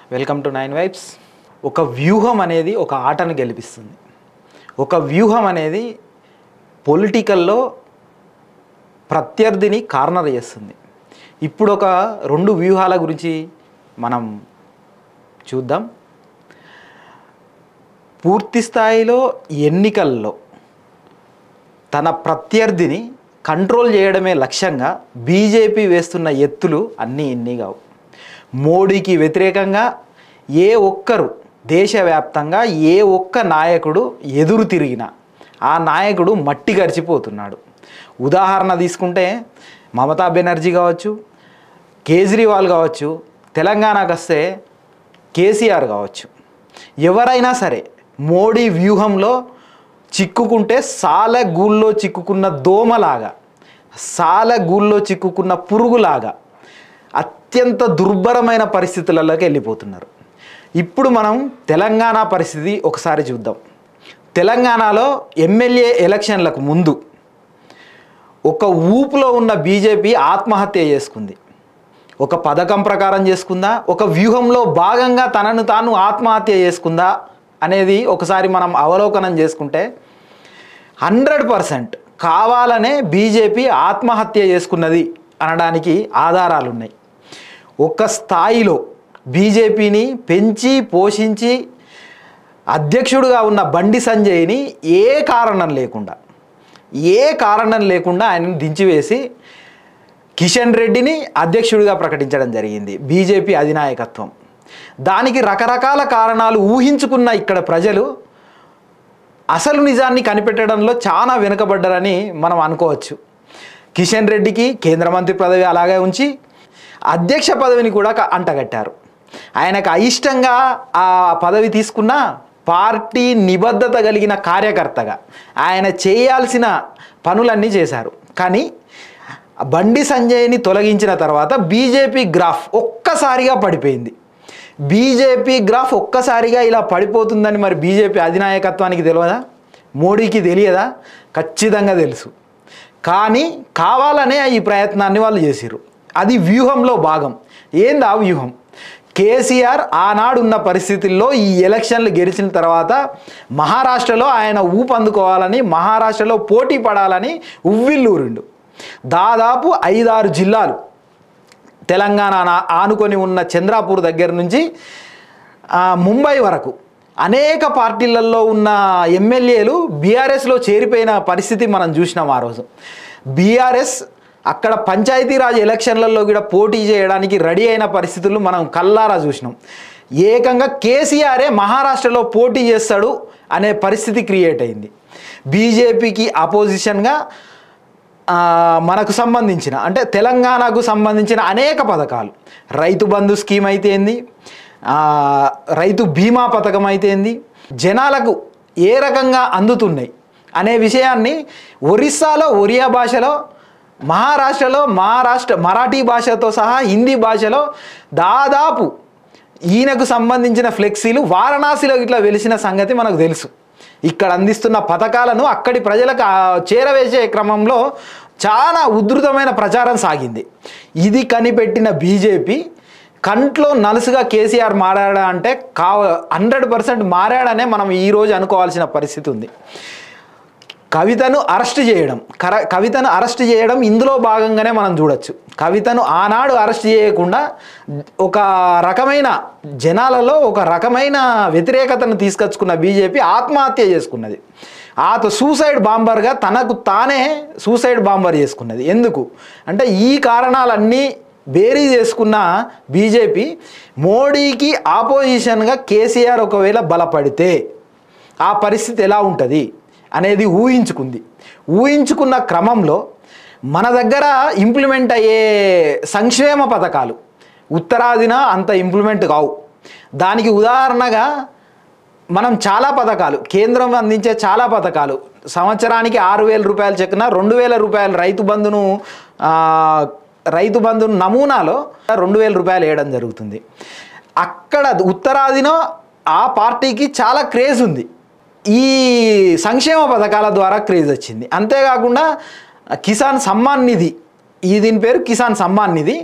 welcome to nine vibes ఒక వ్యూహం అనేది ఒక ఆటను గెలిపిస్తుంది ఒక వ్యూహం అనేది పొలిటికల్లో ప్రత్యర్థిని కార్నర్ చేస్తుంది ఇప్పుడు ఒక రెండు వ్యూహాల గురించి మనం చూద్దాం పూర్తి స్థాయిలో ఎన్నికల్లో తన ప్రత్యర్థిని కంట్రోల్ చేయడమే లక్ష్యంగా బీజేపీ వేస్తున్న ఎత్తులు అన్నీ ఇన్ని కావు మోడీకి వ్యతిరేకంగా ఏ ఒక్కరు దేశవ్యాప్తంగా ఏ ఒక్క నాయకుడు ఎదురు తిరిగినా ఆ నాయకుడు మట్టి గడిచిపోతున్నాడు ఉదాహరణ తీసుకుంటే మమతా బెనర్జీ కావచ్చు కేజ్రీవాల్ కావచ్చు తెలంగాణకు వస్తే కేసీఆర్ కావచ్చు ఎవరైనా సరే మోడీ వ్యూహంలో చిక్కుకుంటే సాల గూల్లో చిక్కుకున్న దోమలాగా సాల గూల్లో చిక్కుకున్న పురుగులాగా అత్యంత దుర్భరమైన పరిస్థితులలోకి వెళ్ళిపోతున్నారు ఇప్పుడు మనం తెలంగాణ పరిస్థితి ఒకసారి చూద్దాం తెలంగాణలో ఎమ్మెల్యే ఎలక్షన్లకు ముందు ఒక ఊపులో ఉన్న బీజేపీ ఆత్మహత్య చేసుకుంది ఒక పథకం ప్రకారం చేసుకుందా ఒక వ్యూహంలో భాగంగా తనను తాను ఆత్మహత్య చేసుకుందా అనేది ఒకసారి మనం అవలోకనం చేసుకుంటే హండ్రెడ్ పర్సెంట్ కావాలనే బీజేపీ ఆత్మహత్య చేసుకున్నది అనడానికి ఆధారాలు ఉన్నాయి ఒక స్థాయిలో బీజేపీని పెంచి పోషించి అధ్యక్షుడుగా ఉన్న బండి సంజయ్ని ఏ కారణం లేకుండా ఏ కారణం లేకుండా ఆయనను దించివేసి కిషన్ రెడ్డిని అధ్యక్షుడిగా ప్రకటించడం జరిగింది బీజేపీ అధినాయకత్వం దానికి రకరకాల కారణాలు ఊహించుకున్న ఇక్కడ ప్రజలు అసలు నిజాన్ని కనిపెట్టడంలో చాలా వెనుకబడ్డారని మనం అనుకోవచ్చు కిషన్ రెడ్డికి కేంద్ర మంత్రి పదవి అలాగే ఉంచి అధ్యక్ష పదవిని కూడా క- అంటగట్టారు ఆయనకు అయిష్టంగా ఆ పదవి తీసుకున్న పార్టీ నిబద్ధత కలిగిన కార్యకర్తగా ఆయన చేయాల్సిన పనులన్నీ చేశారు కానీ బండి సంజయ్ని తొలగించిన తర్వాత బీజేపీ గ్రాఫ్ ఒక్కసారిగా పడిపోయింది బీజేపీ గ్రాఫ్ ఒక్కసారిగా ఇలా పడిపోతుందని మరి బీజేపీ అధినాయకత్వానికి తెలియదా మోడీకి తెలియదా ఖచ్చితంగా తెలుసు కానీ కావాలనే ఈ ప్రయత్నాన్ని వాళ్ళు చేసిర్రు అది వ్యూహంలో భాగం ఏంది ఆ వ్యూహం కేసీఆర్ ఆనాడు ఉన్న పరిస్థితుల్లో ఈ ఎలక్షన్లు గెలిచిన తర్వాత మహారాష్ట్రలో ఆయన ఊపందుకోవాలని మహారాష్ట్రలో పోటీ పడాలని ఉవ్విల్లూరిండు దాదాపు ఐదారు జిల్లాలు తెలంగాణ నా- ఆనుకొని ఉన్న చంద్రాపూర్ దగ్గర నుంచి ఆ, ముంబై వరకు అనేక పార్టీలలో ఉన్న ఎమ్మెల్యేలు బీఆర్ఎస్లో చేరిపోయిన పరిస్థితి మనం చూసినాం ఆ రోజు బీఆర్ఎస్ అక్కడ పంచాయతీరాజ్ ఎలక్షన్లలో కూడా పోటీ చేయడానికి రెడీ అయిన పరిస్థితులు మనం కల్లారా చూసినాం ఏకంగా కేసీఆరే మహారాష్ట్రలో పోటీ చేస్తాడు అనే పరిస్థితి క్రియేట్ అయింది బీజేపీకి అపోజిషన్గా ఆ, మనకు సంబంధించిన అంటే తెలంగాణకు సంబంధించిన అనేక పథకాలు రైతు బంధు స్కీమ్ అయితేంది ఆ, రైతు బీమా పథకం అయితేంది జనాలకు ఏ రకంగా అందుతున్నాయి అనే విషయాన్ని ఒరిస్సాలో ఒరియా భాషలో మహారాష్ట్రలో మహారాష్ట్ర మరాఠీ భాషతో సహా హిందీ భాషలో దాదాపు ఈయనకు సంబంధించిన ఫ్లెక్సీలు వారణాసిలో ఇట్లా వెలిసిన సంగతి మనకు తెలుసు ఇక్కడ అందిస్తున్న పథకాలను అక్కడి ప్రజలకు ఆ, చేరవేసే క్రమంలో చాలా ఉధృతమైన ప్రచారం సాగింది ఇది కనిపెట్టిన బీజేపీ కంట్లో నలుసుగా కేసీఆర్ మారాడా అంటే కావ హండ్రెడ్ పర్సెంట్ మారాడనే మనం ఈరోజు అనుకోవాల్సిన పరిస్థితి ఉంది కవితను అరెస్ట్ చేయడం కర కవితను అరెస్ట్ చేయడం ఇందులో భాగంగానే మనం చూడొచ్చు కవితను ఆనాడు అరెస్ట్ చేయకుండా ఒక రకమైన జనాలలో ఒక రకమైన వ్యతిరేకతను తీసుకొచ్చుకున్న బీజేపీ ఆత్మహత్య చేసుకున్నది ఆత సూసైడ్ బాంబర్గా తనకు తానే సూసైడ్ బాంబర్ చేసుకున్నది ఎందుకు అంటే ఈ కారణాలన్నీ బేరీ చేసుకున్న బీజేపీ మోడీకి ఆపోజిషన్గా కేసీఆర్ ఒకవేళ బలపడితే ఆ పరిస్థితి ఎలా ఉంటుంది అనేది ఊహించుకుంది ఊహించుకున్న క్రమంలో మన దగ్గర ఇంప్లిమెంట్ అయ్యే సంక్షేమ పథకాలు ఉత్తరాదిన అంత ఇంప్లిమెంట్ కావు దానికి ఉదాహరణగా మనం చాలా పథకాలు కేంద్రం అందించే చాలా పథకాలు సంవత్సరానికి ఆరు వేల రూపాయల చెక్కున రెండు వేల రూపాయల రైతు బంధును ఆ, రైతు బంధు నమూనాలో రెండు వేల రూపాయలు వేయడం జరుగుతుంది అక్కడ ఉత్తరాదిన ఆ పార్టీకి చాలా క్రేజ్ ఉంది ఈ సంక్షేమ పథకాల ద్వారా క్రేజ్ వచ్చింది అంతేకాకుండా కిసాన్ సమ్మాన్ నిధి ఈ దీని పేరు కిసాన్ సమ్మాన్ నిధి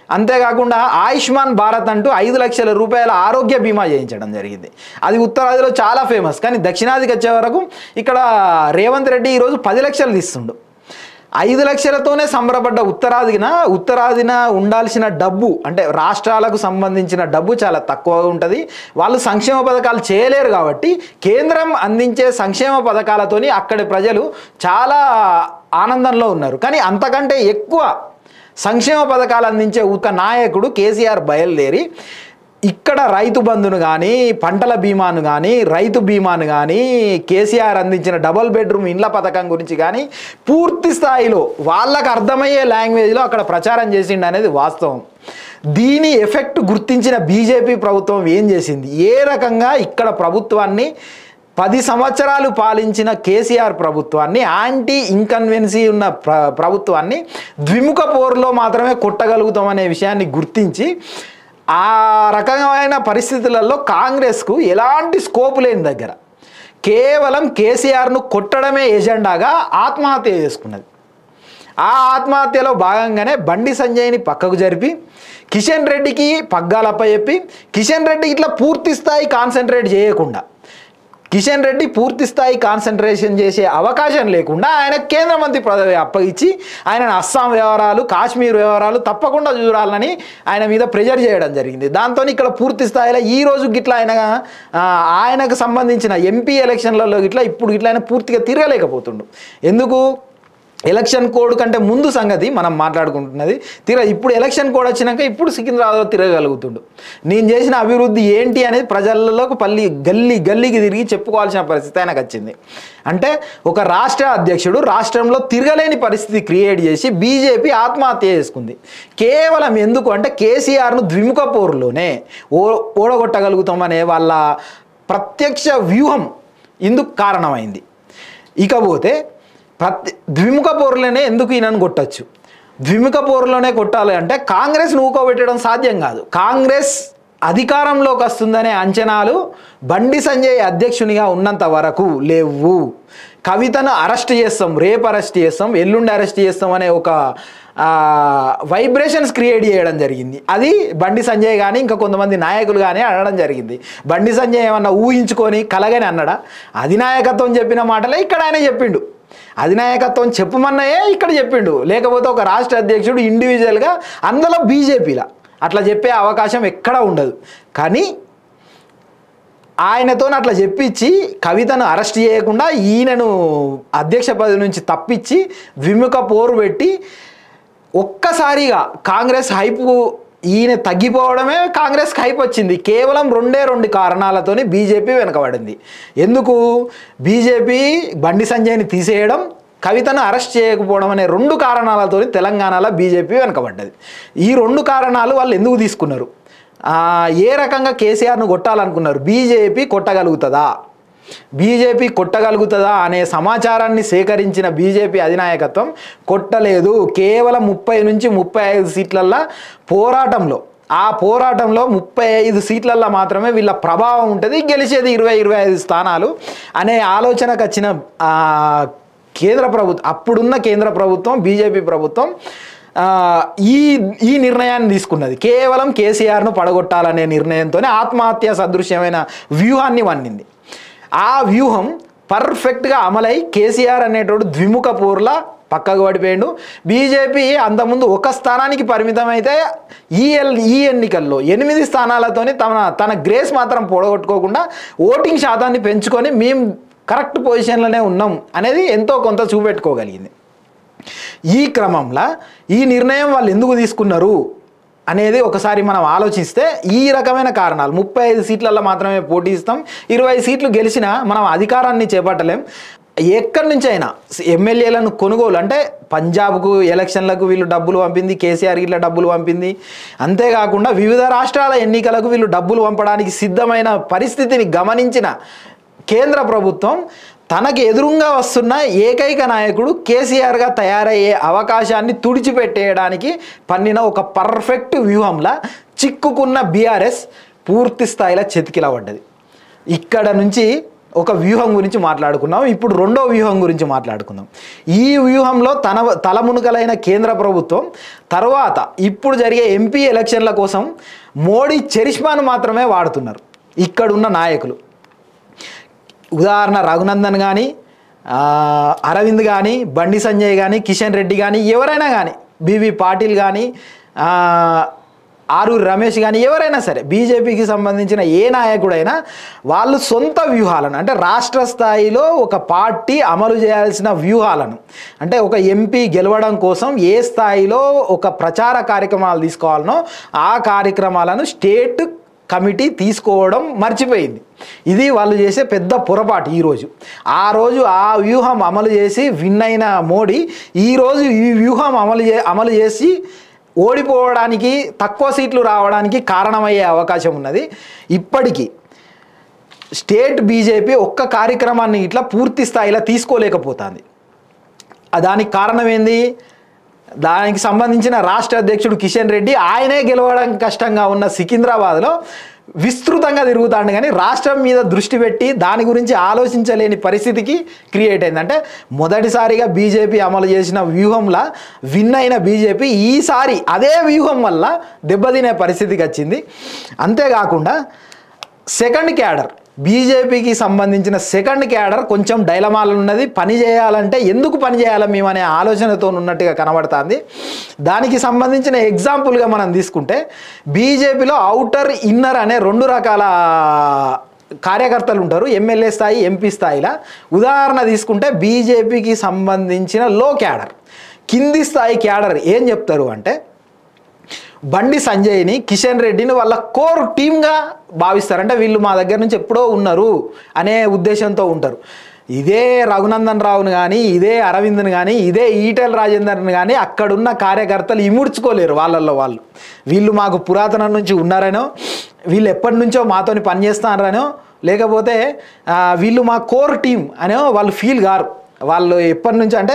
అంతేకాకుండా ఆయుష్మాన్ భారత్ అంటూ ఐదు లక్షల రూపాయల ఆరోగ్య బీమా చేయించడం జరిగింది అది ఉత్తరాదిలో చాలా ఫేమస్ కానీ దక్షిణాదికి వచ్చే వరకు ఇక్కడ రేవంత్ రెడ్డి ఈరోజు పది లక్షలు తీస్తుండు ఐదు లక్షలతోనే సంబరపడ్డ ఉత్తరాదిన ఉత్తరాదిన ఉండాల్సిన డబ్బు అంటే రాష్ట్రాలకు సంబంధించిన డబ్బు చాలా తక్కువగా ఉంటుంది వాళ్ళు సంక్షేమ పథకాలు చేయలేరు కాబట్టి కేంద్రం అందించే సంక్షేమ పథకాలతోని అక్కడి ప్రజలు చాలా ఆనందంలో ఉన్నారు కానీ అంతకంటే ఎక్కువ సంక్షేమ పథకాలు అందించే ఒక నాయకుడు కేసీఆర్ బయలుదేరి ఇక్కడ రైతు బంధును కానీ పంటల బీమాను కానీ రైతు బీమాను కానీ కేసీఆర్ అందించిన డబుల్ బెడ్రూమ్ ఇండ్ల పథకం గురించి కానీ పూర్తి స్థాయిలో వాళ్ళకు అర్థమయ్యే లాంగ్వేజ్లో అక్కడ ప్రచారం చేసిండు అనేది వాస్తవం దీని ఎఫెక్ట్ గుర్తించిన బీజేపీ ప్రభుత్వం ఏం చేసింది ఏ రకంగా ఇక్కడ ప్రభుత్వాన్ని పది సంవత్సరాలు పాలించిన కేసీఆర్ ప్రభుత్వాన్ని యాంటీ ఇన్కన్వెన్సీ ఉన్న ప్ర ప్రభుత్వాన్ని ద్విముఖ పోరులో మాత్రమే కొట్టగలుగుతామనే విషయాన్ని గుర్తించి ఆ రకమైన పరిస్థితులలో కాంగ్రెస్కు ఎలాంటి స్కోప్ లేని దగ్గర కేవలం కేసీఆర్ను కొట్టడమే ఎజెండాగా ఆత్మహత్య చేసుకున్నది ఆ ఆత్మహత్యలో భాగంగానే బండి సంజయ్ని పక్కకు జరిపి కిషన్ రెడ్డికి పగ్గాలప్ప చెప్పి కిషన్ రెడ్డి ఇట్లా పూర్తి స్థాయి కాన్సన్ట్రేట్ చేయకుండా కిషన్ రెడ్డి పూర్తి స్థాయి కాన్సన్ట్రేషన్ చేసే అవకాశం లేకుండా ఆయన కేంద్ర మంత్రి పదవి అప్పగించి ఆయన అస్సాం వ్యవహారాలు కాశ్మీర్ వ్యవహారాలు తప్పకుండా చూడాలని ఆయన మీద ప్రెజర్ చేయడం జరిగింది దాంతో ఇక్కడ పూర్తి స్థాయిలో ఈ రోజు గిట్లా ఆయన ఆ, ఆయనకు సంబంధించిన ఎంపీ ఎలక్షన్లలో గిట్లా ఇప్పుడు గిట్లా ఆయన పూర్తిగా తిరగలేకపోతుండు ఎందుకు ఎలక్షన్ కోడ్ కంటే ముందు సంగతి మనం మాట్లాడుకుంటున్నది తీరా ఇప్పుడు ఎలక్షన్ కోడ్ వచ్చినాక ఇప్పుడు సికింద్రాబాద్లో తిరగలుగుతుండు నేను చేసిన అభివృద్ధి ఏంటి అనేది ప్రజలలోకి పల్లి గల్లీ గల్లీకి తిరిగి చెప్పుకోవాల్సిన పరిస్థితి ఆయనకు వచ్చింది అంటే ఒక రాష్ట్ర అధ్యక్షుడు రాష్ట్రంలో తిరగలేని పరిస్థితి క్రియేట్ చేసి బీజేపీ ఆత్మహత్య చేసుకుంది కేవలం ఎందుకు అంటే కేసీఆర్ను ద్విముఖ పోరులోనే ఓ ఓడగొట్టగలుగుతామనే వాళ్ళ ప్రత్యక్ష వ్యూహం ఇందుకు కారణమైంది ఇకపోతే ప్రతి ద్విముఖ పోరులోనే ఎందుకు ఈయనను కొట్టచ్చు ద్విముఖ పోరులోనే కొట్టాలి అంటే కాంగ్రెస్ నూకోబెట్టడం సాధ్యం కాదు కాంగ్రెస్ అధికారంలోకి వస్తుందనే అంచనాలు బండి సంజయ్ అధ్యక్షునిగా ఉన్నంత వరకు లేవు కవితను అరెస్ట్ చేస్తాం రేపు అరెస్ట్ చేస్తాం ఎల్లుండి అరెస్ట్ చేస్తాం అనే ఒక వైబ్రేషన్స్ క్రియేట్ చేయడం జరిగింది అది బండి సంజయ్ కానీ ఇంకా కొంతమంది నాయకులు కానీ అనడం జరిగింది బండి సంజయ్ ఏమన్నా ఊహించుకొని కలగని అన్నడా అధినాయకత్వం చెప్పిన మాటలే ఇక్కడ ఆయన చెప్పిండు అధినాయకత్వం చెప్పమన్నాయే ఇక్కడ చెప్పిండు లేకపోతే ఒక రాష్ట్ర అధ్యక్షుడు ఇండివిజువల్గా అందులో బీజేపీలా అట్లా చెప్పే అవకాశం ఎక్కడా ఉండదు కానీ ఆయనతో అట్లా చెప్పించి కవితను అరెస్ట్ చేయకుండా ఈయనను అధ్యక్ష పదవి నుంచి తప్పించి విముఖ పోరు పెట్టి ఒక్కసారిగా కాంగ్రెస్ హైపు ఈయన తగ్గిపోవడమే కాంగ్రెస్కి హైప్ వచ్చింది కేవలం రెండే రెండు కారణాలతోని బీజేపీ వెనకబడింది ఎందుకు బీజేపీ బండి సంజయ్ని తీసేయడం కవితను అరెస్ట్ చేయకపోవడం అనే రెండు కారణాలతో తెలంగాణలో బీజేపీ వెనకబడ్డది ఈ రెండు కారణాలు వాళ్ళు ఎందుకు తీసుకున్నారు ఆ, ఏ రకంగా కేసీఆర్ను కొట్టాలనుకున్నారు బీజేపీ కొట్టగలుగుతుందా బీజేపీ కొట్టగలుగుతుందా అనే సమాచారాన్ని సేకరించిన బీజేపీ అధినాయకత్వం కొట్టలేదు కేవలం ముప్పై నుంచి ముప్పై ఐదు సీట్లల్లో పోరాటంలో ఆ పోరాటంలో ముప్పై ఐదు సీట్లల్లో మాత్రమే వీళ్ళ ప్రభావం ఉంటుంది గెలిచేది ఇరవై ఇరవై ఐదు స్థానాలు అనే ఆలోచనకు వచ్చిన ఆ, కేంద్ర ప్రభుత్వం అప్పుడున్న కేంద్ర ప్రభుత్వం బీజేపీ ప్రభుత్వం ఆ, ఈ ఈ నిర్ణయాన్ని తీసుకున్నది కేవలం కేసీఆర్ను పడగొట్టాలనే నిర్ణయంతోనే ఆత్మహత్య సదృశ్యమైన వ్యూహాన్ని వన్నింది ఆ వ్యూహం పర్ఫెక్ట్గా అమలై కేసీఆర్ అనేటోడు ద్విముఖ పోర్లా పక్కకు పడిపోయాడు బీజేపీ అంతకుముందు ఒక స్థానానికి పరిమితం అయితే ఈ ఎల్ ఈ ఎన్నికల్లో ఎనిమిది స్థానాలతోని తన తన గ్రేస్ మాత్రం పొడగొట్టుకోకుండా ఓటింగ్ శాతాన్ని పెంచుకొని మేము కరెక్ట్ పొజిషన్లోనే ఉన్నాం అనేది ఎంతో కొంత చూపెట్టుకోగలిగింది ఈ క్రమంలో ఈ నిర్ణయం వాళ్ళు ఎందుకు తీసుకున్నారు అనేది ఒకసారి మనం ఆలోచిస్తే ఈ రకమైన కారణాలు ముప్పై ఐదు సీట్లలో మాత్రమే పోటీ ఇస్తాం ఇరవై సీట్లు గెలిచినా మనం అధికారాన్ని చేపట్టలేం ఎక్కడి నుంచి అయినా ఎమ్మెల్యేలను కొనుగోలు అంటే పంజాబ్కు ఎలక్షన్లకు వీళ్ళు డబ్బులు పంపింది కేసీఆర్ ఇట్లా డబ్బులు పంపింది అంతేకాకుండా వివిధ రాష్ట్రాల ఎన్నికలకు వీళ్ళు డబ్బులు పంపడానికి సిద్ధమైన పరిస్థితిని గమనించిన కేంద్ర ప్రభుత్వం తనకి ఎదురుగా వస్తున్న ఏకైక నాయకుడు కేసీఆర్గా తయారయ్యే అవకాశాన్ని తుడిచిపెట్టేయడానికి పన్నిన ఒక పర్ఫెక్ట్ వ్యూహంలా చిక్కుకున్న బీఆర్ఎస్ పూర్తి స్థాయిలో చెతికిలబడ్డది ఇక్కడ నుంచి ఒక వ్యూహం గురించి మాట్లాడుకున్నాం ఇప్పుడు రెండో వ్యూహం గురించి మాట్లాడుకుందాం ఈ వ్యూహంలో తన తలమునుకలైన కేంద్ర ప్రభుత్వం తర్వాత ఇప్పుడు జరిగే ఎంపీ ఎలక్షన్ల కోసం మోడీ చరిష్మాను మాత్రమే వాడుతున్నారు ఇక్కడున్న నాయకులు ఉదాహరణ రఘునందన్ కానీ అరవింద్ కానీ బండి సంజయ్ కానీ కిషన్ రెడ్డి కానీ ఎవరైనా కానీ బీవీ పాటిల్ కానీ ఆరూరి రమేష్ కానీ ఎవరైనా సరే బీజేపీకి సంబంధించిన ఏ నాయకుడైనా వాళ్ళు సొంత వ్యూహాలను అంటే రాష్ట్ర స్థాయిలో ఒక పార్టీ అమలు చేయాల్సిన వ్యూహాలను అంటే ఒక ఎంపీ గెలవడం కోసం ఏ స్థాయిలో ఒక ప్రచార కార్యక్రమాలు తీసుకోవాలనో ఆ కార్యక్రమాలను స్టేట్ కమిటీ తీసుకోవడం మర్చిపోయింది ఇది వాళ్ళు చేసే పెద్ద పొరపాటు ఈరోజు ఆ రోజు ఆ వ్యూహం అమలు చేసి విన్ అయిన మోడీ ఈరోజు ఈ వ్యూహం అమలు చే అమలు చేసి ఓడిపోవడానికి తక్కువ సీట్లు రావడానికి కారణమయ్యే అవకాశం ఉన్నది ఇప్పటికీ స్టేట్ బీజేపీ ఒక్క కార్యక్రమాన్ని ఇట్లా పూర్తి స్థాయిలో తీసుకోలేకపోతుంది ఆ దానికి కారణం ఏంది దానికి సంబంధించిన రాష్ట్ర అధ్యక్షుడు కిషన్ రెడ్డి ఆయనే గెలవడం కష్టంగా ఉన్న సికింద్రాబాద్లో విస్తృతంగా తిరుగుతాడు కానీ రాష్ట్రం మీద దృష్టి పెట్టి దాని గురించి ఆలోచించలేని పరిస్థితికి క్రియేట్ అయింది అంటే మొదటిసారిగా బీజేపీ అమలు చేసిన వ్యూహంలా విన్ అయిన బీజేపీ ఈసారి అదే వ్యూహం వల్ల దెబ్బతినే పరిస్థితికి వచ్చింది అంతేకాకుండా సెకండ్ క్యాడర్ బీజేపీకి సంబంధించిన సెకండ్ క్యాడర్ కొంచెం డైలమాలు ఉన్నది పని చేయాలంటే ఎందుకు పని చేయాలి మేము అనే ఆలోచనతో ఉన్నట్టుగా కనబడుతుంది దానికి సంబంధించిన ఎగ్జాంపుల్గా మనం తీసుకుంటే బీజేపీలో అవుటర్ ఇన్నర్ అనే రెండు రకాల కార్యకర్తలు ఉంటారు ఎమ్మెల్యే స్థాయి ఎంపీ స్థాయిలో ఉదాహరణ తీసుకుంటే బీజేపీకి సంబంధించిన లో క్యాడర్ కింది స్థాయి క్యాడర్ ఏం చెప్తారు అంటే బండి సంజయ్ని కిషన్ రెడ్డిని వాళ్ళ కోర్ టీమ్గా భావిస్తారు అంటే వీళ్ళు మా దగ్గర నుంచి ఎప్పుడో ఉన్నారు అనే ఉద్దేశంతో ఉంటారు ఇదే రఘునందన్ రావును కానీ ఇదే అరవింద్ని కానీ ఇదే ఈటెల రాజేందర్ని కానీ అక్కడున్న కార్యకర్తలు ఇముడ్చుకోలేరు వాళ్ళల్లో వాళ్ళు వీళ్ళు మాకు పురాతనం నుంచి ఉన్నారనో వీళ్ళు ఎప్పటి నుంచో మాతోని పనిచేస్తారనో లేకపోతే ఆ, వీళ్ళు మా కోర్ టీం అనో వాళ్ళు ఫీల్ గారు వాళ్ళు ఎప్పటి నుంచి అంటే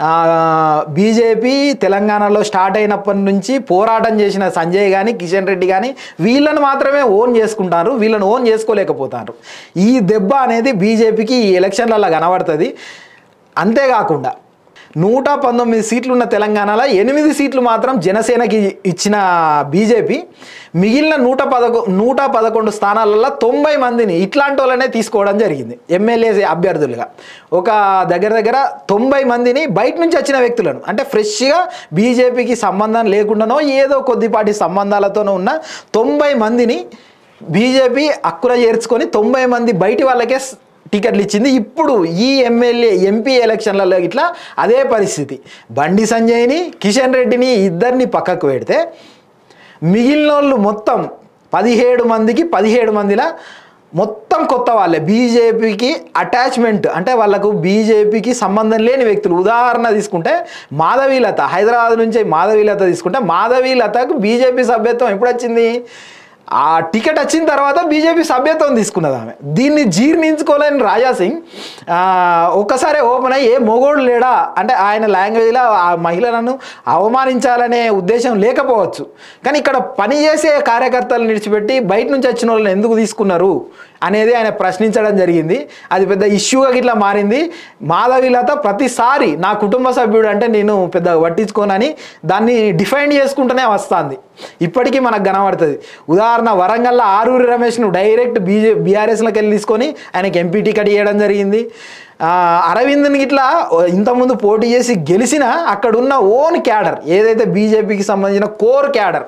బీజేపీ తెలంగాణలో స్టార్ట్ అయినప్పటి నుంచి పోరాటం చేసిన సంజయ్ కానీ కిషన్ రెడ్డి కానీ వీళ్ళని మాత్రమే ఓన్ చేసుకుంటారు వీళ్ళని ఓన్ చేసుకోలేకపోతారు ఈ దెబ్బ అనేది బీజేపీకి ఈ ఎలక్షన్లలో కనబడుతుంది అంతేకాకుండా నూట పంతొమ్మిది సీట్లు ఉన్న తెలంగాణలో ఎనిమిది సీట్లు మాత్రం జనసేనకి ఇచ్చిన బీజేపీ మిగిలిన నూట పదకొ నూట పదకొండు స్థానాలలో తొంభై మందిని ఇట్లాంటి వాళ్ళనే తీసుకోవడం జరిగింది ఎమ్మెల్యే అభ్యర్థులుగా ఒక దగ్గర దగ్గర తొంభై మందిని బయట నుంచి వచ్చిన వ్యక్తులను అంటే ఫ్రెష్గా బీజేపీకి సంబంధం లేకుండానో ఏదో కొద్దిపాటి సంబంధాలతోనో ఉన్న తొంభై మందిని బీజేపీ అక్కున చేర్చుకొని తొంభై మంది బయటి వాళ్ళకే స్- టికెట్లు ఇచ్చింది ఇప్పుడు ఈ ఎమ్మెల్యే ఎంపీ ఎలక్షన్లలో ఇట్లా అదే పరిస్థితి బండి సంజయ్ని కిషన్ రెడ్డిని ఇద్దరిని పక్కకు పెడితే మిగిలిన వాళ్ళు మొత్తం పదిహేడు మందికి పదిహేడు మందిలా మొత్తం కొత్త వాళ్ళే బీజేపీకి అటాచ్మెంట్ అంటే వాళ్ళకు బీజేపీకి సంబంధం లేని వ్యక్తులు ఉదాహరణ తీసుకుంటే మాధవీలత హైదరాబాద్ నుంచి మాధవీలత తీసుకుంటే మాధవీలతకు బీజేపీ సభ్యత్వం ఎప్పుడు వచ్చింది ఆ టికెట్ వచ్చిన తర్వాత బీజేపీ సభ్యత్వం తీసుకున్నది ఆమె దీన్ని జీర్ణించుకోలేని రాజా సింగ్ ఆ, ఒక్కసారి ఓపెన్ అయ్యి ఏ మొగోడు లేడా అంటే ఆయన లాంగ్వేజ్లో ఆ మహిళలను అవమానించాలనే ఉద్దేశం లేకపోవచ్చు కానీ ఇక్కడ పనిచేసే కార్యకర్తలను విడిచిపెట్టి బయట నుంచి వచ్చిన వాళ్ళని ఎందుకు తీసుకున్నారు అనేది ఆయన ప్రశ్నించడం జరిగింది అది పెద్ద ఇష్యూగా ఇట్లా మారింది మాధవీలత ప్రతిసారి నా కుటుంబ సభ్యుడు అంటే నేను పెద్దగా పట్టించుకోనని దాన్ని డిఫైన్ చేసుకుంటూనే వస్తుంది ఇప్పటికీ మనకు కనబడుతుంది ఉదాహరణ వరంగల్లో ఆరూరి రమేష్ను డైరెక్ట్ బీజే బీఆర్ఎస్లోకి వెళ్ళి తీసుకొని ఆయనకి ఎంపీ టికెట్ ఇవ్వడం జరిగింది ఆ, అరవింద్ని ఇట్లా ఇంతకుముందు పోటీ చేసి గెలిచిన అక్కడున్న ఓన్ క్యాడర్ ఏదైతే బీజేపీకి సంబంధించిన కోర్ క్యాడర్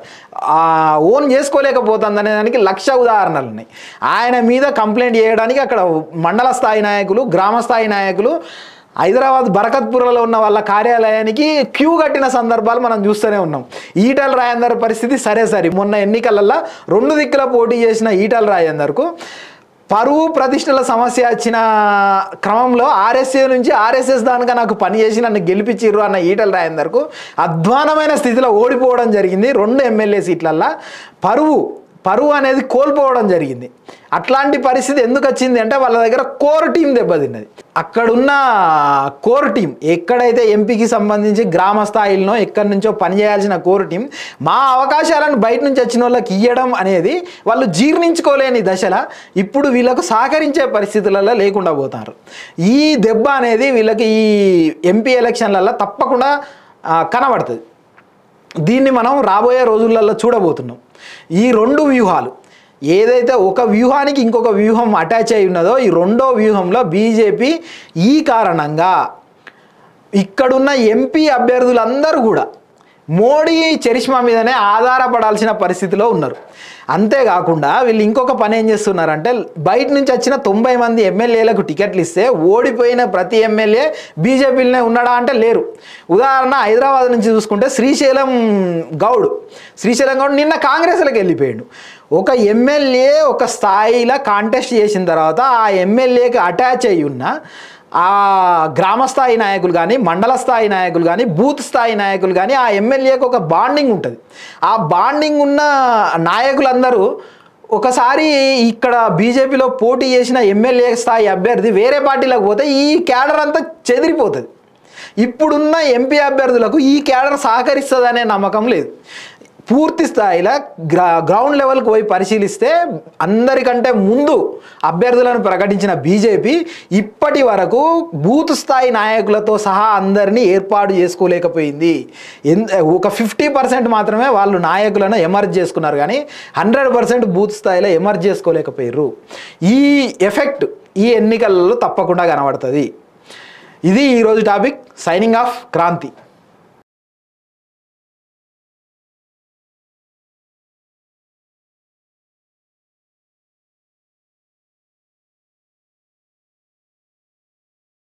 ఓన్ చేసుకోలేకపోతుంది అనే దానికి లక్ష ఉదాహరణలు ఉన్నాయి ఆయన మీద కంప్లైంట్ చేయడానికి అక్కడ మండల స్థాయి నాయకులు గ్రామ స్థాయి నాయకులు హైదరాబాద్ బరకత్పురలో ఉన్న వాళ్ళ కార్యాలయానికి క్యూ కట్టిన సందర్భాలు మనం చూస్తూనే ఉన్నాం ఈటల రాజేందర్ పరిస్థితి సరే సరే మొన్న ఎన్నికలల్లో రెండు దిక్కుల పోటీ చేసిన ఈటల రాజేందర్కు పరువు ప్రతిష్టల సమస్య వచ్చిన క్రమంలో ఆర్ఎస్ఏ నుంచి ఆర్ఎస్ఎస్ దానిగా నాకు పని చేసి నన్ను గెలిపించిర్రు అన్న ఈటల రాజేందర్కు అధ్వానమైన స్థితిలో ఓడిపోవడం జరిగింది రెండు ఎమ్మెల్యే సీట్లల్లో పరువు పరువు అనేది కోల్పోవడం జరిగింది అట్లాంటి పరిస్థితి ఎందుకు వచ్చింది అంటే వాళ్ళ దగ్గర కోర్ టీం దెబ్బతిన్నది అక్కడున్న కోర్ టీం ఎక్కడైతే ఎంపీకి సంబంధించి గ్రామ స్థాయిలో ఎక్కడి నుంచో పనిచేయాల్సిన కోర్ టీం మా అవకాశాలను బయట నుంచి వచ్చిన వాళ్ళకి ఇవ్వడం అనేది వాళ్ళు జీర్ణించుకోలేని దశలో ఇప్పుడు వీళ్ళకు సహకరించే పరిస్థితులలో లేకుండా పోతారు ఈ దెబ్బ అనేది వీళ్ళకి ఈ ఎంపీ ఎలక్షన్లలో తప్పకుండా ఆ, కనబడుతుంది దీన్ని మనం రాబోయే రోజులలో చూడబోతున్నాం ఈ రెండు వ్యూహాలు ఏదైతే ఒక వ్యూహానికి ఇంకొక వ్యూహం అటాచ్ అయి ఉన్నదో ఈ రెండో వ్యూహంలో బీజేపీ ఈ కారణంగా ఇక్కడున్న ఎంపీ అభ్యర్థులందరూ కూడా మోడీ చరిష్మా మీదనే ఆధారపడాల్సిన పరిస్థితిలో ఉన్నారు అంతేకాకుండా వీళ్ళు ఇంకొక పని ఏం చేస్తున్నారంటే బయట నుంచి వచ్చిన తొంభై మంది ఎమ్మెల్యేలకు టికెట్లు ఇస్తే ఓడిపోయిన ప్రతి ఎమ్మెల్యే బీజేపీలోనే ఉన్నాడా అంటే లేరు ఉదాహరణ హైదరాబాద్ నుంచి చూసుకుంటే శ్రీశైలం గౌడ్ శ్రీశైలం గౌడ్ నిన్న కాంగ్రెస్లోకి వెళ్ళిపోయాడు ఒక ఎమ్మెల్యే ఒక స్థాయిలో కాంటెస్ట్ చేసిన తర్వాత ఆ ఎమ్మెల్యేకి అటాచ్ అయి ఉన్న ఆ గ్రామ స్థాయి నాయకులు కానీ మండల స్థాయి నాయకులు కానీ బూత్ స్థాయి నాయకులు కానీ ఆ ఎమ్మెల్యేకి ఒక బాండింగ్ ఉంటుంది ఆ బాండింగ్ ఉన్న నాయకులందరూ ఒకసారి ఇక్కడ బీజేపీలో పోటీ చేసిన ఎమ్మెల్యే స్థాయి అభ్యర్థి వేరే పార్టీలకు పోతే ఈ క్యాడర్ అంతా చెదిరిపోతుంది ఇప్పుడున్న ఎంపీ అభ్యర్థులకు ఈ క్యాడర్ సహకరిస్తుందనే నమ్మకం లేదు పూర్తి స్థాయిలో గ్రా గ్రౌండ్ లెవెల్కి పోయి పరిశీలిస్తే అందరికంటే ముందు అభ్యర్థులను ప్రకటించిన బీజేపీ ఇప్పటి వరకు బూత్ స్థాయి నాయకులతో సహా అందరినీ ఏర్పాటు చేసుకోలేకపోయింది ఎన్ ఒక ఫిఫ్టీ పర్సెంట్ మాత్రమే వాళ్ళు నాయకులను ఎమర్జ్ చేసుకున్నారు కానీ హండ్రెడ్ పర్సెంట్ బూత్ స్థాయిలో ఎమర్జ్ చేసుకోలేకపోయారు ఈ ఎఫెక్ట్ ఈ ఎన్నికలలో తప్పకుండా కనబడుతుంది ఇది ఈరోజు టాపిక్ సైనింగ్ ఆఫ్ క్రాంతి